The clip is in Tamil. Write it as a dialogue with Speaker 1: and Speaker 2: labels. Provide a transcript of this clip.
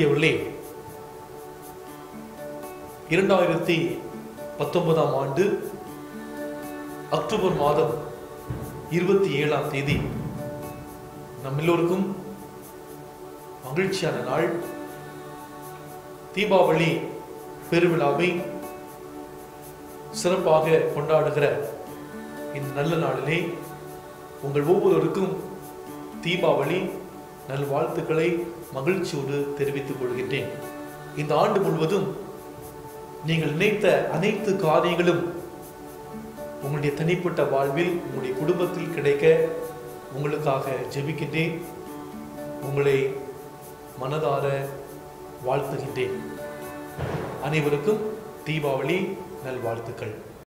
Speaker 1: அன்புக்குரியவர்களே இரண்டாயிரத்தி பத்தொன்பதாம் ஆண்டு அக்டோபர் மாதம் இருபத்தி ஏழாம் தேதி நம் எல்லோருக்கும் மகிழ்ச்சியான நாள் தீபாவளி பெருவிழாவை சிறப்பாக கொண்டாடுகிற இந்த நல்ல நாளிலே உங்கள் ஒவ்வொருவருக்கும் தீபாவளி நல்வாழ்த்துக்களை மகிழ்ச்சியோடு தெரிவித்துக் கொள்கின்றேன் இந்த ஆண்டு முழுவதும் நீங்கள் நினைத்த அனைத்து காரியங்களும் உங்களுடைய தனிப்பட்ட வாழ்வில் உங்களுடைய குடும்பத்தில் கிடைக்க உங்களுக்காக ஜெபிக்கின்றேன் உங்களை மனதார வாழ்த்துகின்றேன் அனைவருக்கும் தீபாவளி நல்வாழ்த்துக்கள்